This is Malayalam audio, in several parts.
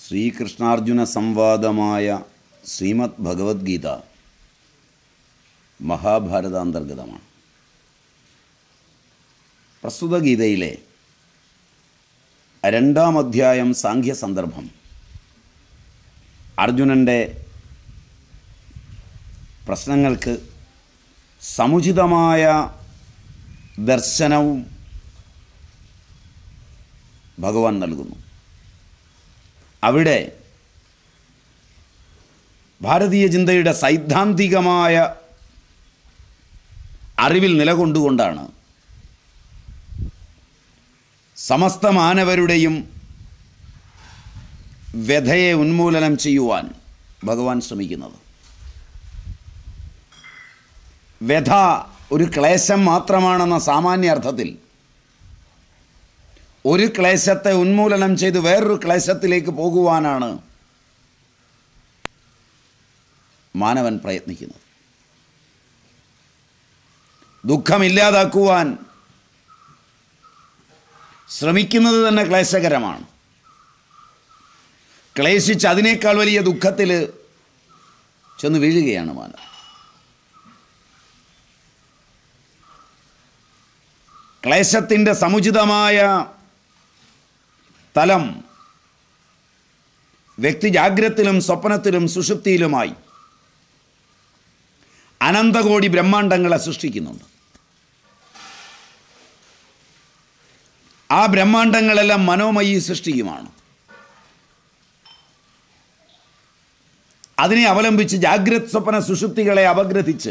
ശ്രീകൃഷ്ണാർജുന സംവാദമായ ശ്രീമദ് ഭഗവത്ഗീത മഹാഭാരതാന്തർഗതമാണ് പ്രസ്തുത ഗീതയിലെ രണ്ടാം അധ്യായം സാഖ്യ സന്ദർഭം അർജുനൻ്റെ പ്രശ്നങ്ങൾക്ക് സമുചിതമായ ദർശനവും ഭഗവാൻ നൽകുന്നു അവിടെ ഭാരതീയ ചിന്തയുടെ സൈദ്ധാന്തികമായ അറിവിൽ നിലകൊണ്ടുകൊണ്ടാണ് സമസ്ത മാനവരുടെയും വ്യഥയെ ഉന്മൂലനം ചെയ്യുവാൻ ഭഗവാൻ ശ്രമിക്കുന്നത് വ്യഥ ഒരു ക്ലേശം മാത്രമാണെന്ന സാമാന്യ അർത്ഥത്തിൽ ഒരു ക്ലേശത്തെ ഉന്മൂലനം ചെയ്ത് വേറൊരു ക്ലേശത്തിലേക്ക് പോകുവാനാണ് മാനവൻ പ്രയത്നിക്കുന്നത് ദുഃഖമില്ലാതാക്കുവാൻ ശ്രമിക്കുന്നത് തന്നെ ക്ലേശകരമാണ് ക്ലേശിച്ച് അതിനേക്കാൾ വലിയ ദുഃഖത്തിൽ ചെന്ന് വീഴുകയാണ് മാനവൻ ക്ലേശത്തിൻ്റെ സമുചിതമായ തലം വ്യക്തി ജാഗ്രത്തിലും സ്വപ്നത്തിലും സുഷുപ്തിയിലുമായി അനന്തകോടി ബ്രഹ്മാണ്ടങ്ങളെ സൃഷ്ടിക്കുന്നുണ്ട് ആ ബ്രഹ്മാണ്ടങ്ങളെല്ലാം മനോമയി സൃഷ്ടിക്കുമാണ് അതിനെ അവലംബിച്ച് ജാഗ്രത് സ്വപ്ന സുഷുപ്തികളെ അപഗ്രഥിച്ച്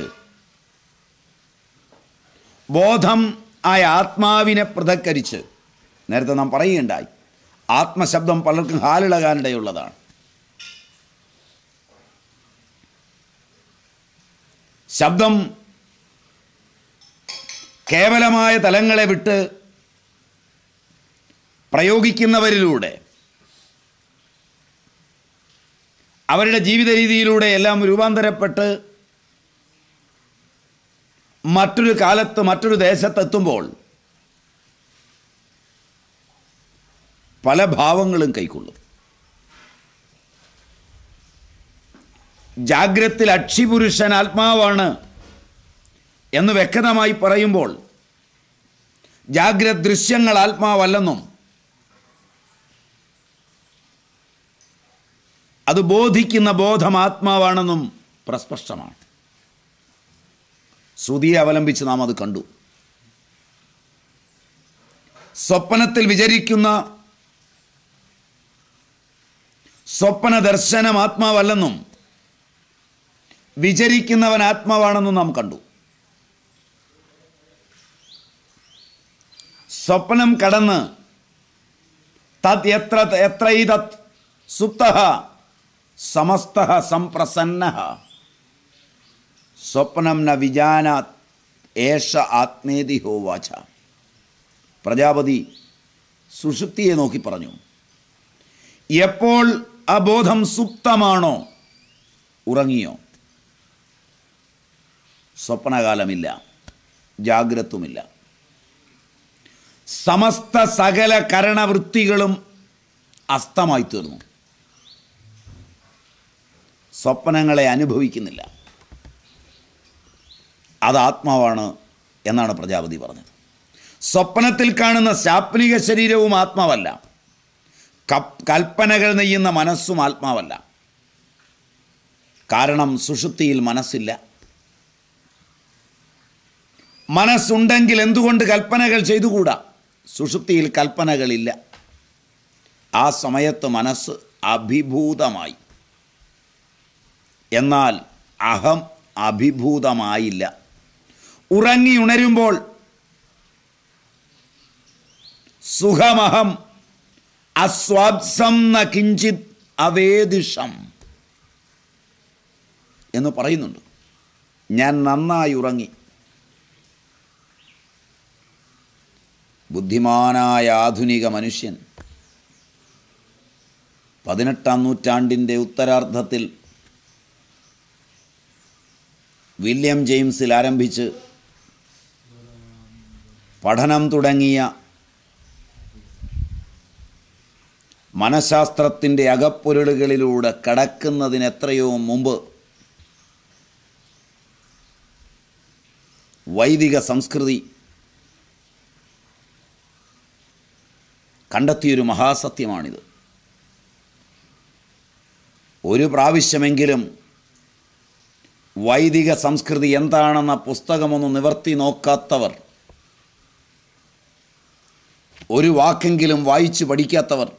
ബോധം ആയ ആത്മാവിനെ പൃഥക്കരിച്ച് നേരത്തെ നാം പറയുകയുണ്ടായി ആത്മശബ്ദം പലർക്കും ഹാലിളകാനിടയുള്ളതാണ് ശബ്ദം കേവലമായ തലങ്ങളെ വിട്ട് പ്രയോഗിക്കുന്നവരിലൂടെ അവരുടെ ജീവിത രീതിയിലൂടെ എല്ലാം രൂപാന്തരപ്പെട്ട് മറ്റൊരു കാലത്ത് മറ്റൊരു ദേശത്തെത്തുമ്പോൾ പല ഭാവങ്ങളും കൈക്കൊള്ളും ജാഗ്രത്തിൽ അക്ഷിപുരുഷൻ ആത്മാവാണ് എന്ന് വ്യക്തമായി പറയുമ്പോൾ ജാഗ്രത് ദൃശ്യങ്ങൾ ആത്മാവല്ലെന്നും അത് ബോധിക്കുന്ന ബോധം ആത്മാവാണെന്നും പ്രസ്പഷ്ടമാണ് ശ്രുതിയെ അവലംബിച്ച് നാം അത് കണ്ടു സ്വപ്നത്തിൽ വിചരിക്കുന്ന സ്വപ്ന ദർശനം ആത്മാവല്ലെന്നും വിചരിക്കുന്നവൻ ആത്മാവാണെന്നും നാം കണ്ടു സ്വപ്നം കടന്ന് തത് എത്ര എത്രൈതത് സുപ്ത സമസ്ത സംപ്രസന്ന സ്വപ്നം ന വിജാനാത് ഏഷ ആത്മേതി ഹോവാച പ്രജാപതി സുഷുപ്തിയെ നോക്കി പറഞ്ഞു എപ്പോൾ ആ ബോധം സുപ്തമാണോ ഉറങ്ങിയോ സ്വപ്നകാലമില്ല ജാഗ്രതുമില്ല സമസ്ത സകല കരണവൃത്തികളും അസ്തമായി തീർന്നു സ്വപ്നങ്ങളെ അനുഭവിക്കുന്നില്ല അത് ആത്മാവാണ് എന്നാണ് പ്രജാപതി പറഞ്ഞത് സ്വപ്നത്തിൽ കാണുന്ന ശാപ്നിക ശരീരവും ആത്മാവല്ല കപ് കൽപ്പനകൾ നെയ്യുന്ന മനസ്സും ആത്മാവല്ല കാരണം സുഷുപ്തിയിൽ മനസ്സില്ല മനസ്സുണ്ടെങ്കിൽ എന്തുകൊണ്ട് കൽപ്പനകൾ ചെയ്തുകൂടാ സുഷുപ്തിയിൽ കൽപ്പനകളില്ല ആ സമയത്ത് മനസ്സ് അഭിഭൂതമായി എന്നാൽ അഹം അഭിഭൂതമായില്ല ഉറങ്ങി ഉണരുമ്പോൾ സുഖമഹം അസ്വാപ്സം ന കിഞ്ചിത് അവേദിഷം എന്ന് പറയുന്നുണ്ട് ഞാൻ നന്നായി ഉറങ്ങി ബുദ്ധിമാനായ ആധുനിക മനുഷ്യൻ പതിനെട്ടാം നൂറ്റാണ്ടിൻ്റെ ഉത്തരാർദ്ധത്തിൽ വില്യം ജെയിംസിൽ ആരംഭിച്ച് പഠനം തുടങ്ങിയ മനഃശാസ്ത്രത്തിൻ്റെ അകപ്പൊരുളുകളിലൂടെ കടക്കുന്നതിന് എത്രയോ മുമ്പ് വൈദിക സംസ്കൃതി കണ്ടെത്തിയൊരു മഹാസത്യമാണിത് ഒരു പ്രാവശ്യമെങ്കിലും വൈദിക സംസ്കൃതി എന്താണെന്ന പുസ്തകമൊന്ന് നിവർത്തി നോക്കാത്തവർ ഒരു വാക്കെങ്കിലും വായിച്ചു പഠിക്കാത്തവർ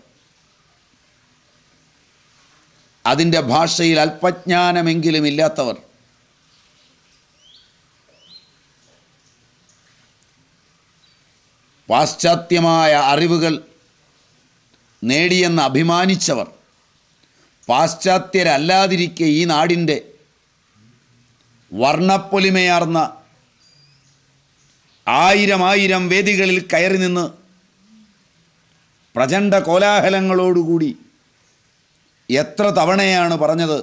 അതിൻ്റെ ഭാഷയിൽ അല്പജ്ഞാനമെങ്കിലും ഇല്ലാത്തവർ പാശ്ചാത്യമായ അറിവുകൾ നേടിയെന്ന് അഭിമാനിച്ചവർ പാശ്ചാത്യരല്ലാതിരിക്കെ ഈ നാടിൻ്റെ വർണ്ണപ്പൊലിമയാർന്ന ആയിരം ആയിരം വേദികളിൽ കയറി നിന്ന് പ്രചണ്ഡ കോലാഹലങ്ങളോടുകൂടി എത്ര തവണയാണ് പറഞ്ഞത്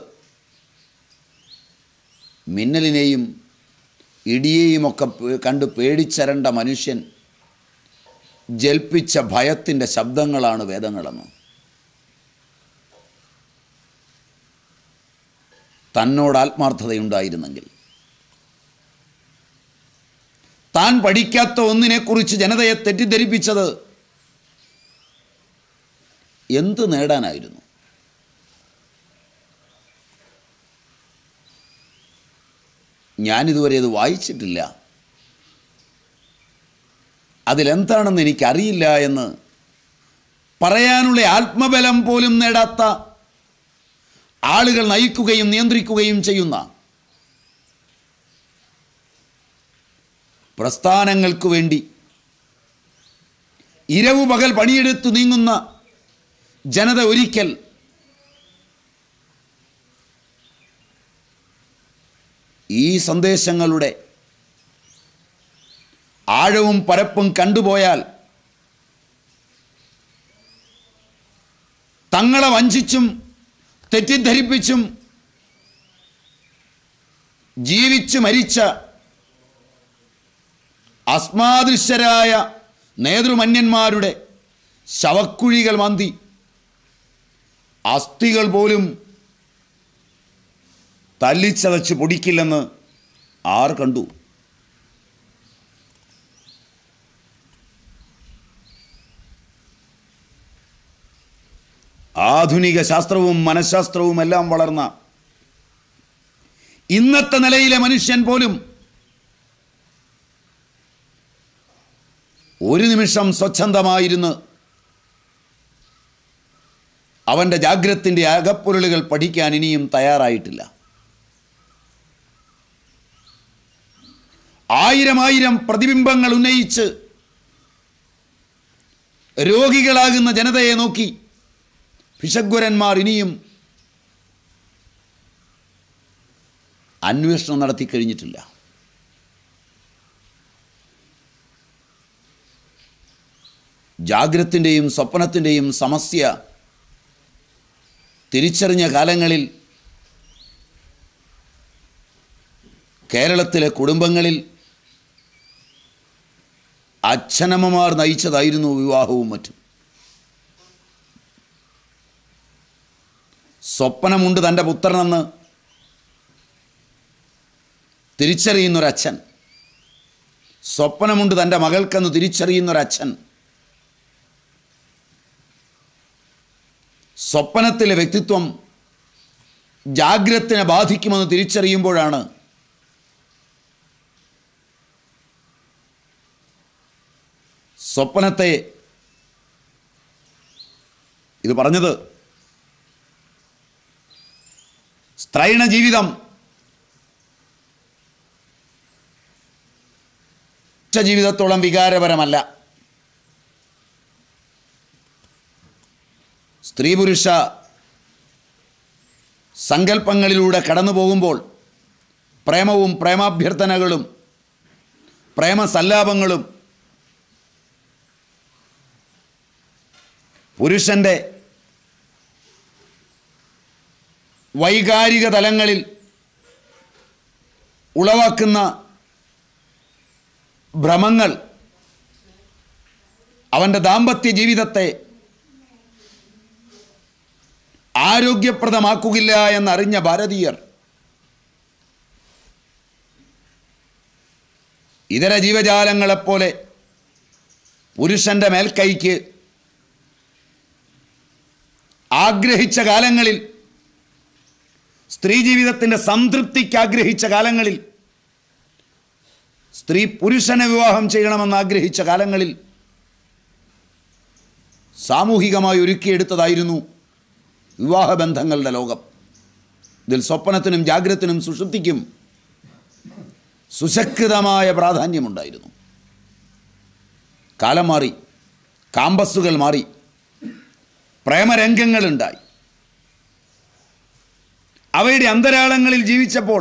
മിന്നലിനെയും ഇടിയെയുമൊക്കെ പേ- കണ്ട് പേടിച്ചരണ്ട മനുഷ്യൻ ജൽപ്പിച്ച ഭയത്തിൻ്റെ ശബ്ദങ്ങളാണ് വേദങ്ങളെന്ന് തന്നോട് ആത്മാർത്ഥതയുണ്ടായിരുന്നെങ്കിൽ താൻ പഠിക്കാത്ത ഒന്നിനെക്കുറിച്ച് ജനതയെ തെറ്റിദ്ധരിപ്പിച്ചത് എന്ത് നേടാനായിരുന്നു ഞാനിതുവരെ അത് വായിച്ചിട്ടില്ല അതിലെന്താണെന്ന് എനിക്കറിയില്ല എന്ന് പറയാനുള്ള ആത്മബലം പോലും നേടാത്ത ആളുകൾ നയിക്കുകയും നിയന്ത്രിക്കുകയും ചെയ്യുന്ന പ്രസ്ഥാനങ്ങൾക്ക് വേണ്ടി ഇരവു പകൽ പണിയെടുത്തു നീങ്ങുന്ന ജനത ഒരിക്കൽ ഈ സന്ദേശങ്ങളുടെ ആഴവും പരപ്പും കണ്ടുപോയാൽ തങ്ങളെ വഞ്ചിച്ചും തെറ്റിദ്ധരിപ്പിച്ചും ജീവിച്ചു മരിച്ച അസ്മാദൃശ്യരായ നേതൃമന്യന്മാരുടെ ശവക്കുഴികൾ മന്തി അസ്ഥികൾ പോലും തല്ലിച്ചതച്ച് പൊടിക്കില്ലെന്ന് ആർ കണ്ടു ആധുനിക ശാസ്ത്രവും മനഃശാസ്ത്രവും എല്ലാം വളർന്ന ഇന്നത്തെ നിലയിലെ മനുഷ്യൻ പോലും ഒരു നിമിഷം സ്വച്ഛന്തമായിരുന്ന് അവൻ്റെ ജാഗ്രത്തിൻ്റെ അകപ്പൊരുളുകൾ പഠിക്കാൻ ഇനിയും തയ്യാറായിട്ടില്ല ആയിരം ആയിരം പ്രതിബിംബങ്ങൾ ഉന്നയിച്ച് രോഗികളാകുന്ന ജനതയെ നോക്കി ഭിഷഗ്വരന്മാർ ഇനിയും അന്വേഷണം നടത്തി കഴിഞ്ഞിട്ടില്ല ജാഗ്രത്തിൻ്റെയും സ്വപ്നത്തിൻ്റെയും സമസ്യ തിരിച്ചറിഞ്ഞ കാലങ്ങളിൽ കേരളത്തിലെ കുടുംബങ്ങളിൽ അച്ഛനമ്മമാർ നയിച്ചതായിരുന്നു വിവാഹവും മറ്റും സ്വപ്നമുണ്ട് തൻ്റെ പുത്രനെന്ന് തിരിച്ചറിയുന്നൊരച്ഛൻ സ്വപ്നമുണ്ട് തൻ്റെ മകൾക്കെന്ന് തിരിച്ചറിയുന്നൊരച്ഛൻ സ്വപ്നത്തിലെ വ്യക്തിത്വം ജാഗ്രത്തിനെ ബാധിക്കുമെന്ന് തിരിച്ചറിയുമ്പോഴാണ് സ്വപ്നത്തെ ഇത് പറഞ്ഞത് സ്ത്രൈണ ജീവിതം ജീവിതത്തോളം വികാരപരമല്ല സ്ത്രീ പുരുഷ സങ്കല്പങ്ങളിലൂടെ കടന്നു പോകുമ്പോൾ പ്രേമവും പ്രേമാഭ്യർത്ഥനകളും പ്രേമസല്ലാപങ്ങളും പുരുഷൻ്റെ വൈകാരിക തലങ്ങളിൽ ഉളവാക്കുന്ന ഭ്രമങ്ങൾ അവൻ്റെ ദാമ്പത്യ ജീവിതത്തെ ആരോഗ്യപ്രദമാക്കുകയില്ല എന്നറിഞ്ഞ ഭാരതീയർ ഇതര ജീവജാലങ്ങളെപ്പോലെ പുരുഷന്റെ മേൽക്കൈക്ക് ആഗ്രഹിച്ച കാലങ്ങളിൽ സ്ത്രീ ജീവിതത്തിൻ്റെ സംതൃപ്തിക്ക് ആഗ്രഹിച്ച കാലങ്ങളിൽ സ്ത്രീ പുരുഷനെ വിവാഹം ചെയ്യണമെന്ന് ആഗ്രഹിച്ച കാലങ്ങളിൽ സാമൂഹികമായി ഒരുക്കിയെടുത്തതായിരുന്നു വിവാഹബന്ധങ്ങളുടെ ലോകം ഇതിൽ സ്വപ്നത്തിനും ജാഗ്രത്തിനും സുഷുപ്തിക്കും സുശക്തമായ പ്രാധാന്യമുണ്ടായിരുന്നു കാലം മാറി കാമ്പസുകൾ മാറി പ്രേമരംഗങ്ങളുണ്ടായി അവയുടെ അന്തരാളങ്ങളിൽ ജീവിച്ചപ്പോൾ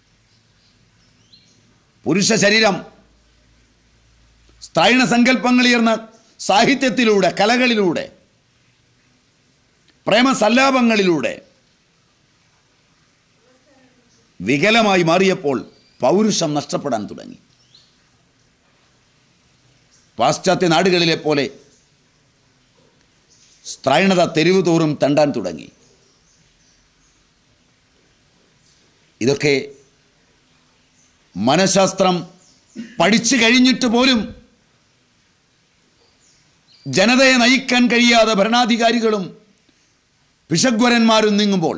പുരുഷ ശരീരം സ്ത്രൈണ സങ്കല്പങ്ങളുയർന്ന സാഹിത്യത്തിലൂടെ കലകളിലൂടെ പ്രേമസല്ലാപങ്ങളിലൂടെ വികലമായി മാറിയപ്പോൾ പൗരുഷം നഷ്ടപ്പെടാൻ തുടങ്ങി പാശ്ചാത്യ നാടുകളിലെ പോലെ സ്ത്രൈണത തെരുവ് തോറും തണ്ടാൻ തുടങ്ങി ഇതൊക്കെ മനഃശാസ്ത്രം പഠിച്ചു കഴിഞ്ഞിട്ട് പോലും ജനതയെ നയിക്കാൻ കഴിയാതെ ഭരണാധികാരികളും പിശഗ്വരന്മാരും നീങ്ങുമ്പോൾ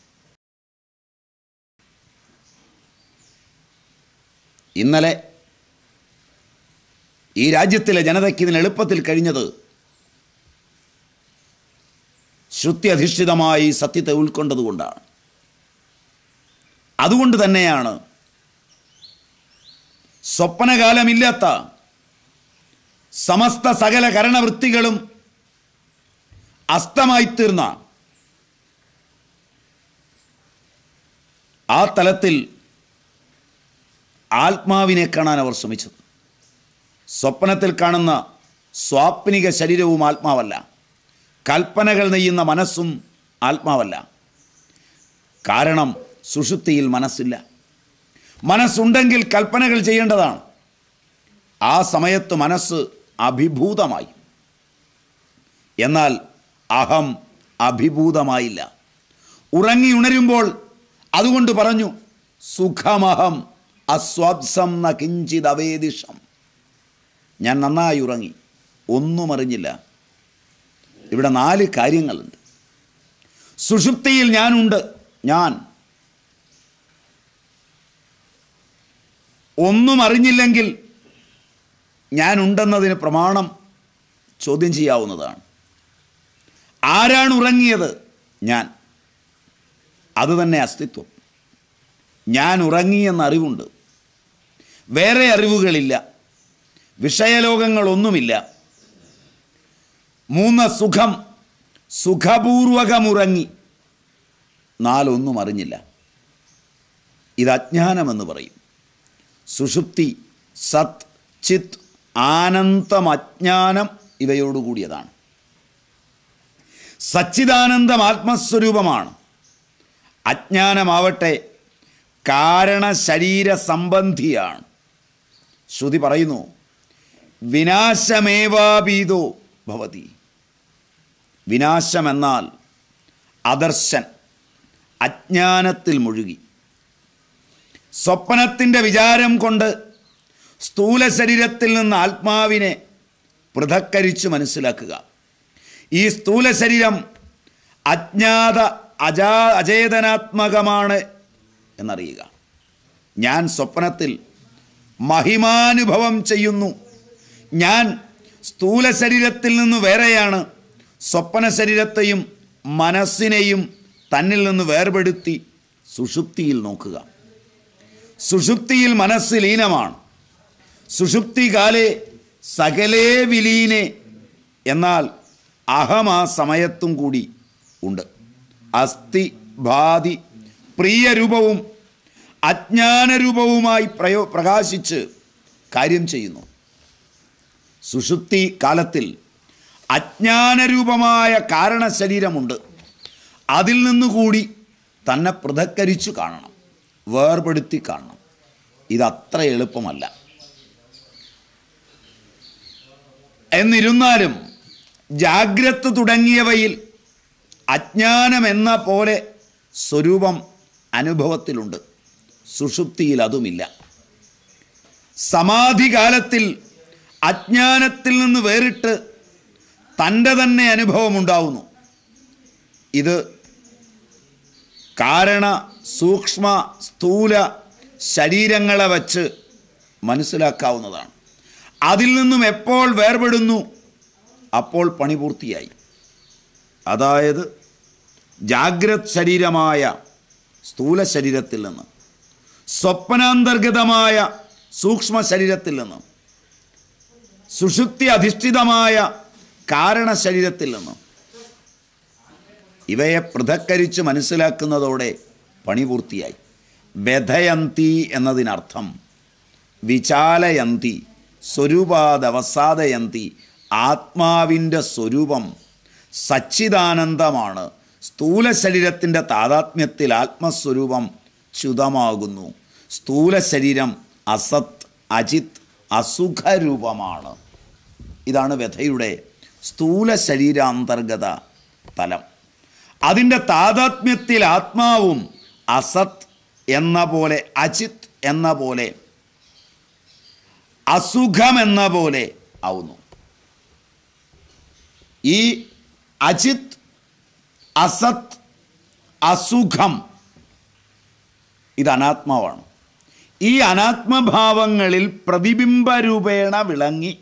ഇന്നലെ ഈ രാജ്യത്തിലെ ജനതയ്ക്ക് ഇതിന് എളുപ്പത്തിൽ കഴിഞ്ഞത് ശ്രുതി അധിഷ്ഠിതമായി സത്യത്തെ ഉൾക്കൊണ്ടതുകൊണ്ടാണ് അതുകൊണ്ട് തന്നെയാണ് സ്വപ്നകാലമില്ലാത്ത സമസ്ത സകല കരണവൃത്തികളും അസ്തമായിത്തീർന്ന ആ തലത്തിൽ ആത്മാവിനെ കാണാൻ അവർ ശ്രമിച്ചത് സ്വപ്നത്തിൽ കാണുന്ന സ്വാപ്നിക ശരീരവും ആത്മാവല്ല കൽപ്പനകൾ നെയ്യുന്ന മനസ്സും ആത്മാവല്ല കാരണം സുഷുപ്തിയിൽ മനസ്സില്ല മനസ്സുണ്ടെങ്കിൽ കൽപ്പനകൾ ചെയ്യേണ്ടതാണ് ആ സമയത്ത് മനസ്സ് അഭിഭൂതമായി എന്നാൽ അഹം അഭിഭൂതമായില്ല ഉറങ്ങി ഉണരുമ്പോൾ അതുകൊണ്ട് പറഞ്ഞു സുഖമഹം അസ്വാപ്സം ന കിഞ്ചിത് അവേദിഷം ഞാൻ നന്നായി ഉറങ്ങി ഒന്നും അറിഞ്ഞില്ല ഇവിടെ നാല് കാര്യങ്ങളുണ്ട് സുഷുപ്തിയിൽ ഞാനുണ്ട് ഞാൻ ഒന്നും അറിഞ്ഞില്ലെങ്കിൽ ഞാനുണ്ടെന്നതിന് പ്രമാണം ചോദ്യം ചെയ്യാവുന്നതാണ് ആരാണ് ഉറങ്ങിയത് ഞാൻ അതുതന്നെ അസ്തിത്വം ഞാൻ ഉറങ്ങിയെന്ന അറിവുണ്ട് വേറെ അറിവുകളില്ല വിഷയലോകങ്ങളൊന്നുമില്ല മൂന്ന് സുഖം സുഖപൂർവകമുറങ്ങി നാലൊന്നും അറിഞ്ഞില്ല ഇത് അജ്ഞാനമെന്ന് പറയും സുഷുപ്തി സത് ചിത് ആനന്ദം അജ്ഞാനം ഇവയോടുകൂടിയതാണ് സച്ചിദാനന്ദം ആത്മസ്വരൂപമാണ് അജ്ഞാനമാവട്ടെ കാരണ ശരീര സംബന്ധിയാണ് ശ്രുതി പറയുന്നു വിനാശമേവാഭീതോ ഭവതി വിനാശമെന്നാൽ അദർശൻ അജ്ഞാനത്തിൽ മുഴുകി സ്വപ്നത്തിൻ്റെ വിചാരം കൊണ്ട് സ്ഥൂല ശരീരത്തിൽ നിന്ന് ആത്മാവിനെ പൃഥക്കരിച്ച് മനസ്സിലാക്കുക ഈ സ്ഥൂല ശരീരം അജ്ഞാത അജാ അചേതനാത്മകമാണ് എന്നറിയുക ഞാൻ സ്വപ്നത്തിൽ മഹിമാനുഭവം ചെയ്യുന്നു ഞാൻ സ്ഥൂല ശരീരത്തിൽ നിന്ന് വേറെയാണ് സ്വപ്ന ശരീരത്തെയും മനസ്സിനെയും തന്നിൽ നിന്ന് വേർപെടുത്തി സുഷുപ്തിയിൽ നോക്കുക സുഷുപ്തിയിൽ മനസ്സ് ലീനമാണ് സുഷുപ്തി കാലേ സകലേ വിലീനെ എന്നാൽ അഹം ആ സമയത്തും കൂടി ഉണ്ട് അസ്ഥി ഭാതി പ്രിയരൂപവും അജ്ഞാനരൂപവുമായി പ്രയോ പ്രകാശിച്ച് കാര്യം ചെയ്യുന്നു സുഷുപ്തി കാലത്തിൽ അജ്ഞാനരൂപമായ കാരണശരീരമുണ്ട് അതിൽ നിന്നുകൂടി തന്നെ പൃഥക്കരിച്ചു കാണണം വേർപെടുത്തി കാണണം ഇതത്ര എളുപ്പമല്ല എന്നിരുന്നാലും ജാഗ്രത തുടങ്ങിയവയിൽ അജ്ഞാനം എന്ന പോലെ സ്വരൂപം അനുഭവത്തിലുണ്ട് സുഷുപ്തിയിൽ അതുമില്ല സമാധികാലത്തിൽ അജ്ഞാനത്തിൽ നിന്ന് വേറിട്ട് തൻ്റെ തന്നെ അനുഭവമുണ്ടാവുന്നു ഇത് കാരണ സൂക്ഷ്മ സ്ഥൂല ശരീരങ്ങളെ വച്ച് മനസ്സിലാക്കാവുന്നതാണ് അതിൽ നിന്നും എപ്പോൾ വേർപെടുന്നു അപ്പോൾ പണി പൂർത്തിയായി അതായത് ജാഗ്രത് ശരീരമായ സ്ഥൂല ശരീരത്തിൽ നിന്ന് സ്വപ്നാന്തർഗതമായ സൂക്ഷ്മ ശരീരത്തിൽ നിന്ന് സുഷുപ്തി അധിഷ്ഠിതമായ കാരണ ശരീരത്തിൽ നിന്ന് ഇവയെ പൃഥക്കരിച്ച് മനസ്സിലാക്കുന്നതോടെ പണി പൂർത്തിയായി വ്യഥയന്തി എന്നതിനർത്ഥം വിചാലയന്തി സ്വരൂപാദവസാദയന്തി ആത്മാവിൻ്റെ സ്വരൂപം സച്ചിദാനന്ദമാണ് സ്ഥൂല ശരീരത്തിൻ്റെ താതാത്മ്യത്തിൽ ആത്മസ്വരൂപം ച്യുതമാകുന്നു സ്ഥൂല ശരീരം അസത് അജിത് അസുഖരൂപമാണ് ഇതാണ് വ്യഥയുടെ സ്ഥൂല ശരീരാന്തർഗത തലം അതിൻ്റെ താതാത്മ്യത്തിൽ ആത്മാവും അസത് എന്ന പോലെ അജിത് എന്ന പോലെ അസുഖം എന്ന പോലെ ആവുന്നു ഈ അജിത് അസത് അസുഖം ഇത് അനാത്മാവാണ് ഈ അനാത്മഭാവങ്ങളിൽ പ്രതിബിംബരൂപേണ വിളങ്ങി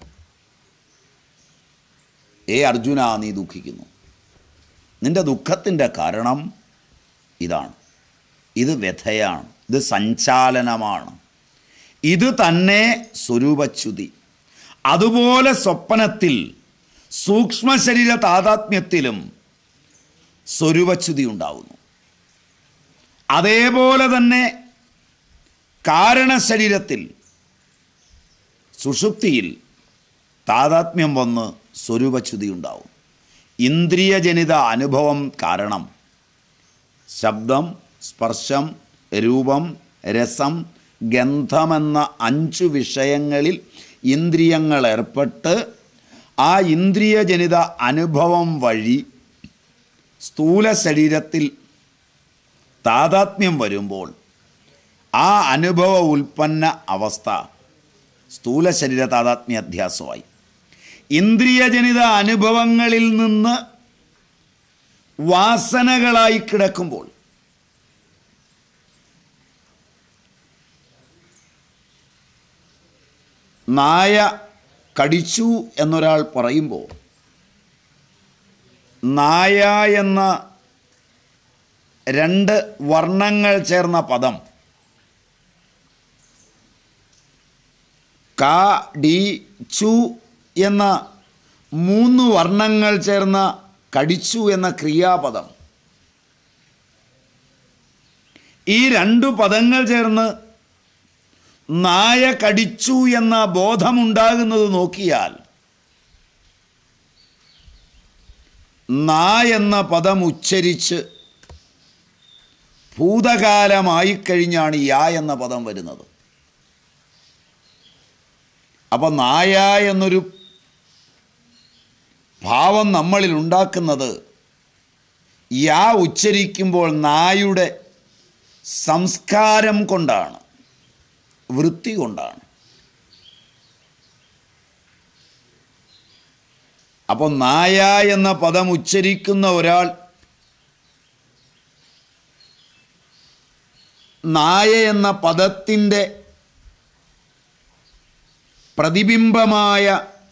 ഏ അർജുന നീ ദുഃഖിക്കുന്നു നിന്റെ ദുഃഖത്തിൻ്റെ കാരണം ഇതാണ് ഇത് വ്യഥയാണ് ഇത് സഞ്ചാലനമാണ് ഇത് തന്നെ സ്വരൂപച്യുതി അതുപോലെ സ്വപ്നത്തിൽ സൂക്ഷ്മ ശരീര താതാത്മ്യത്തിലും സ്വരൂപച്യുതി ഉണ്ടാവുന്നു അതേപോലെ തന്നെ കാരണശരീരത്തിൽ സുഷുപ്തിയിൽ താതാത്മ്യം വന്ന് സ്വരൂപച്യുതി ഉണ്ടാവും ഇന്ദ്രിയജനിത അനുഭവം കാരണം ശബ്ദം സ്പർശം രൂപം രസം ഗന്ധമെന്ന അഞ്ചു വിഷയങ്ങളിൽ ഇന്ദ്രിയങ്ങൾ ഏർപ്പെട്ട് ആ ഇന്ദ്രിയജനിത അനുഭവം വഴി സ്ഥൂല ശരീരത്തിൽ താതാത്മ്യം വരുമ്പോൾ ആ അനുഭവ ഉൽപ്പന്ന അവസ്ഥ സ്ഥൂല ശരീര താതാത്മ്യ അധ്യാസമായി ഇന്ദ്രിയജനിത അനുഭവങ്ങളിൽ നിന്ന് വാസനകളായി കിടക്കുമ്പോൾ നായ കടിച്ചു എന്നൊരാൾ പറയുമ്പോൾ നായ എന്ന രണ്ട് വർണ്ണങ്ങൾ ചേർന്ന പദം ക ഡി ചു എന്ന മൂന്ന് വർണ്ണങ്ങൾ ചേർന്ന കടിച്ചു എന്ന ക്രിയാപദം ഈ രണ്ടു പദങ്ങൾ ചേർന്ന് നായ കടിച്ചു എന്ന ബോധമുണ്ടാകുന്നത് നോക്കിയാൽ നാ എന്ന പദം ഉച്ചരിച്ച് ഭൂതകാലമായി കഴിഞ്ഞാണ് യാ എന്ന പദം വരുന്നത് അപ്പം നായ എന്നൊരു ഭാവം നമ്മളിൽ ഉണ്ടാക്കുന്നത് യാ ഉച്ചരിക്കുമ്പോൾ നായുടെ സംസ്കാരം കൊണ്ടാണ് വൃത്തി കൊണ്ടാണ് അപ്പോൾ നായ എന്ന പദം ഉച്ചരിക്കുന്ന ഒരാൾ നായ എന്ന പദത്തിൻ്റെ പ്രതിബിംബമായ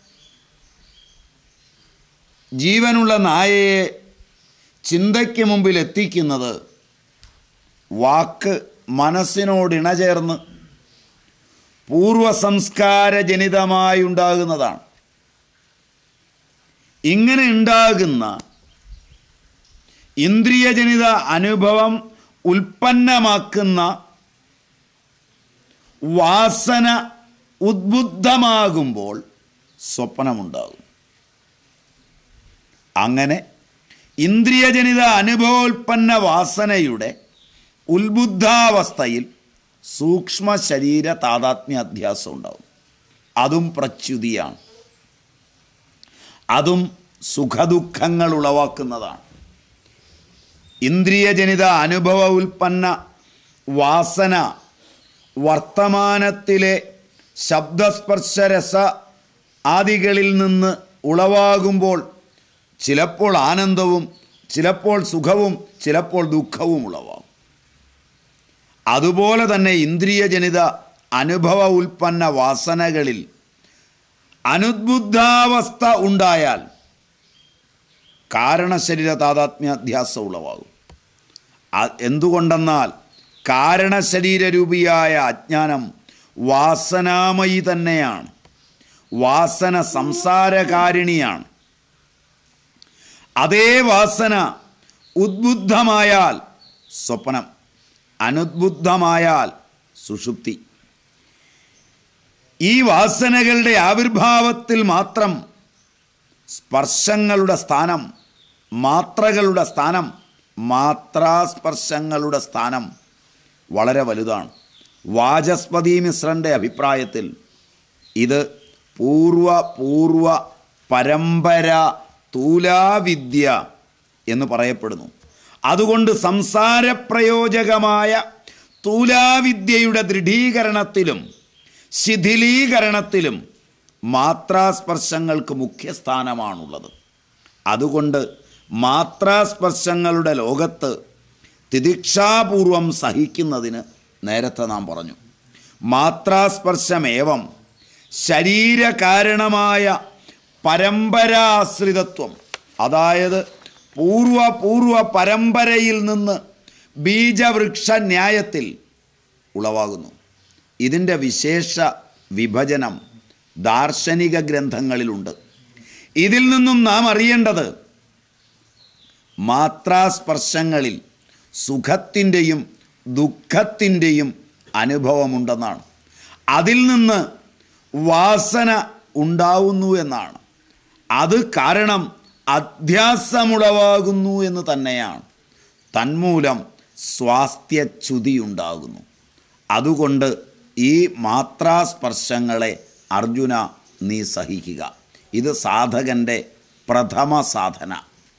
ജീവനുള്ള നായയെ ചിന്തയ്ക്ക് മുമ്പിൽ എത്തിക്കുന്നത് വാക്ക് മനസ്സിനോട് ഇണചേർന്ന് പൂർവസംസ്കാരജനിതമായി ഉണ്ടാകുന്നതാണ് ഇങ്ങനെ ഉണ്ടാകുന്ന ഇന്ദ്രിയജനിത അനുഭവം ഉൽപ്പന്നമാക്കുന്ന വാസന ഉദ്ബുദ്ധമാകുമ്പോൾ സ്വപ്നമുണ്ടാകും അങ്ങനെ ഇന്ദ്രിയജനിത അനുഭവോൽപ്പന്ന വാസനയുടെ ഉത്ബുദ്ധാവസ്ഥയിൽ സൂക്ഷ്മ ശരീര താതാത്മ്യ അധ്യാസം ഉണ്ടാവും അതും പ്രച്യുതിയാണ് അതും സുഖദുഃഖങ്ങൾ ഉളവാക്കുന്നതാണ് ഇന്ദ്രിയജനിത അനുഭവ ഉൽപ്പന്ന വാസന വർത്തമാനത്തിലെ ശബ്ദസ്പർശരസ ആദികളിൽ നിന്ന് ഉളവാകുമ്പോൾ ചിലപ്പോൾ ആനന്ദവും ചിലപ്പോൾ സുഖവും ചിലപ്പോൾ ദുഃഖവും ഉളവാകും അതുപോലെ തന്നെ ഇന്ദ്രിയജനിത അനുഭവ ഉൽപ്പന്ന വാസനകളിൽ അനുദ്ബുദ്ധാവസ്ഥ ഉണ്ടായാൽ കാരണശരീര താതാത്മ്യാധ്യാസം ഉളവാകും അ- എന്തുകൊണ്ടെന്നാൽ കാരണശരീരരൂപിയായ അജ്ഞാനം വാസനാമയി തന്നെയാണ് വാസന സംസാരകാരിണിയാണ് അതേ വാസന ഉദ്ബുദ്ധമായാൽ സ്വപ്നം അനുദ്ബുദ്ധമായാൽ സുഷുപ്തി ഈ വാസനകളുടെ ആവിർഭാവത്തിൽ മാത്രം സ്പർശങ്ങളുടെ സ്ഥാനം മാത്രകളുടെ സ്ഥാനം മാത്രാസ്പർശങ്ങളുടെ സ്ഥാനം വളരെ വലുതാണ് വാചസ്പതി മിശ്രൻ്റെ അഭിപ്രായത്തിൽ ഇത് പൂർവ പൂർവ പരമ്പര തൂലാവിദ്യ എന്ന് പറയപ്പെടുന്നു അതുകൊണ്ട് സംസാരപ്രയോജകമായ തൂലാവിദ്യയുടെ ദൃഢീകരണത്തിലും ശിഥിലീകരണത്തിലും മാത്രാസ്പർശങ്ങൾക്ക് മുഖ്യസ്ഥാനമാണുള്ളത് അതുകൊണ്ട് മാത്രാസ്പർശങ്ങളുടെ ലോകത്ത് തിദിക്ഷാപൂർവം സഹിക്കുന്നതിന് നേരത്തെ നാം പറഞ്ഞു മാത്രാസ്പർശമേവം ശരീരകാരണമായ പരമ്പരാശ്രിതത്വം അതായത് പൂർവ പൂർവ പരമ്പരയിൽ നിന്ന് ബീജവൃക്ഷ ന്യായത്തിൽ ഉളവാകുന്നു ഇതിൻ്റെ വിശേഷ വിഭജനം ദാർശനിക ഗ്രന്ഥങ്ങളിലുണ്ട് ഇതിൽ നിന്നും നാം അറിയേണ്ടത് മാത്രാസ്പർശങ്ങളിൽ സുഖത്തിൻ്റെയും ദുഃഖത്തിൻ്റെയും അനുഭവമുണ്ടെന്നാണ് അതിൽ നിന്ന് വാസന ഉണ്ടാവുന്നു എന്നാണ് അത് കാരണം അധ്യാസമുളവാകുന്നു എന്ന് തന്നെയാണ് തന്മൂലം സ്വാസ്ഥ്യച്യുതി ഉണ്ടാകുന്നു അതുകൊണ്ട് ഈ മാത്രാസ്പർശങ്ങളെ അർജുന നീ സഹിക്കുക ഇത് സാധകൻ്റെ പ്രഥമ സാധന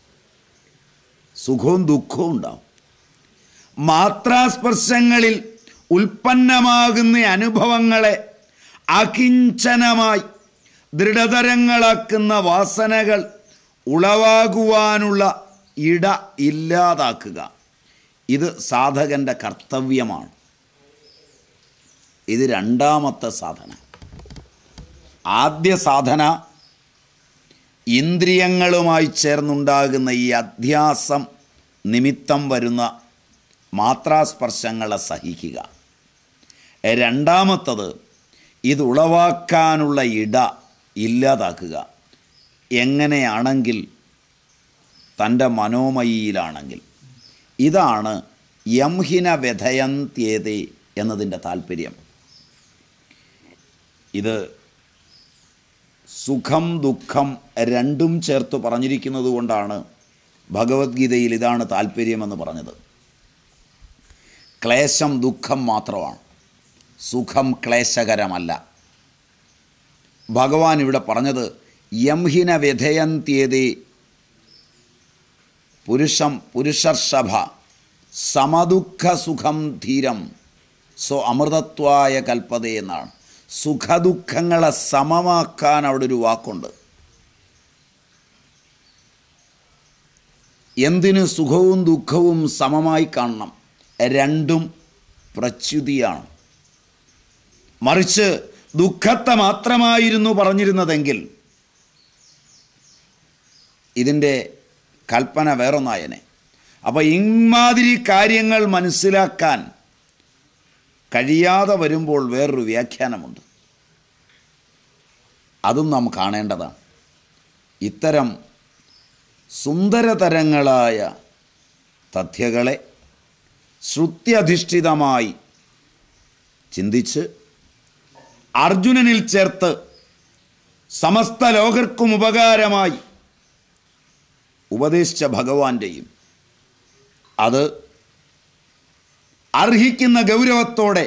സുഖവും ദുഃഖവും ഉണ്ടാവും മാത്രാസ്പർശങ്ങളിൽ ഉൽപ്പന്നമാകുന്ന അനുഭവങ്ങളെ അകിഞ്ചനമായി ദൃഢതരങ്ങളാക്കുന്ന വാസനകൾ ഉളവാകുവാനുള്ള ഇട ഇല്ലാതാക്കുക ഇത് സാധകൻ്റെ കർത്തവ്യമാണ് ഇത് രണ്ടാമത്തെ സാധന ആദ്യ സാധന ഇന്ദ്രിയങ്ങളുമായി ചേർന്നുണ്ടാകുന്ന ഈ അധ്യാസം നിമിത്തം വരുന്ന മാത്രാസ്പർശങ്ങളെ സഹിക്കുക രണ്ടാമത്തത് ഇത് ഉളവാക്കാനുള്ള ഇട ഇല്ലാതാക്കുക എങ്ങനെയാണെങ്കിൽ തൻ്റെ മനോമയിയിലാണെങ്കിൽ ഇതാണ് യംഹിന വ്യഥയന്ത്യേതേ എന്നതിൻ്റെ താല്പര്യം ഇത് സുഖം ദുഃഖം രണ്ടും ചേർത്ത് പറഞ്ഞിരിക്കുന്നത് കൊണ്ടാണ് ഭഗവത്ഗീതയിൽ ഇതാണ് താല്പര്യമെന്ന് പറഞ്ഞത് ക്ലേശം ദുഃഖം മാത്രമാണ് സുഖം ക്ലേശകരമല്ല ഭഗവാൻ ഇവിടെ പറഞ്ഞത് യംഹിന വ്യഥയന്ത്യേതേ പുരുഷം പുരുഷർഷഭ സമദുഃഖ സുഖം ധീരം സോ അമൃതത്വായ കൽപ്പത എന്നാണ് സുഖദുഃഖങ്ങളെ സമമാക്കാൻ അവിടെ ഒരു വാക്കുണ്ട് എന്തിന് സുഖവും ദുഃഖവും സമമായി കാണണം രണ്ടും പ്രച്യുതിയാണ് മറിച്ച് ദുഃഖത്തെ മാത്രമായിരുന്നു പറഞ്ഞിരുന്നതെങ്കിൽ ഇതിൻ്റെ കൽപ്പന വേറൊന്നായനെ അപ്പോൾ ഇമാതിരി കാര്യങ്ങൾ മനസ്സിലാക്കാൻ കഴിയാതെ വരുമ്പോൾ വേറൊരു വ്യാഖ്യാനമുണ്ട് അതും നാം കാണേണ്ടതാണ് ഇത്തരം സുന്ദരതരങ്ങളായ തഥ്യകളെ ശ്രുത്യധിഷ്ഠിതമായി ചിന്തിച്ച് അർജുനനിൽ ചേർത്ത് സമസ്ത ലോകർക്കും ഉപകാരമായി ഉപദേശിച്ച ഭഗവാന്റെയും അത് അർഹിക്കുന്ന ഗൗരവത്തോടെ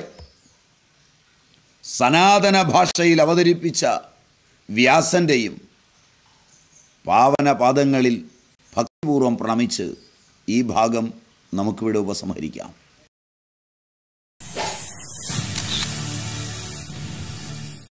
സനാതന ഭാഷയിൽ അവതരിപ്പിച്ച വ്യാസൻ്റെയും പാവന പാദങ്ങളിൽ ഭക്തിപൂർവം പ്രണമിച്ച് ഈ ഭാഗം നമുക്കിവിടെ ഉപസംഹരിക്കാം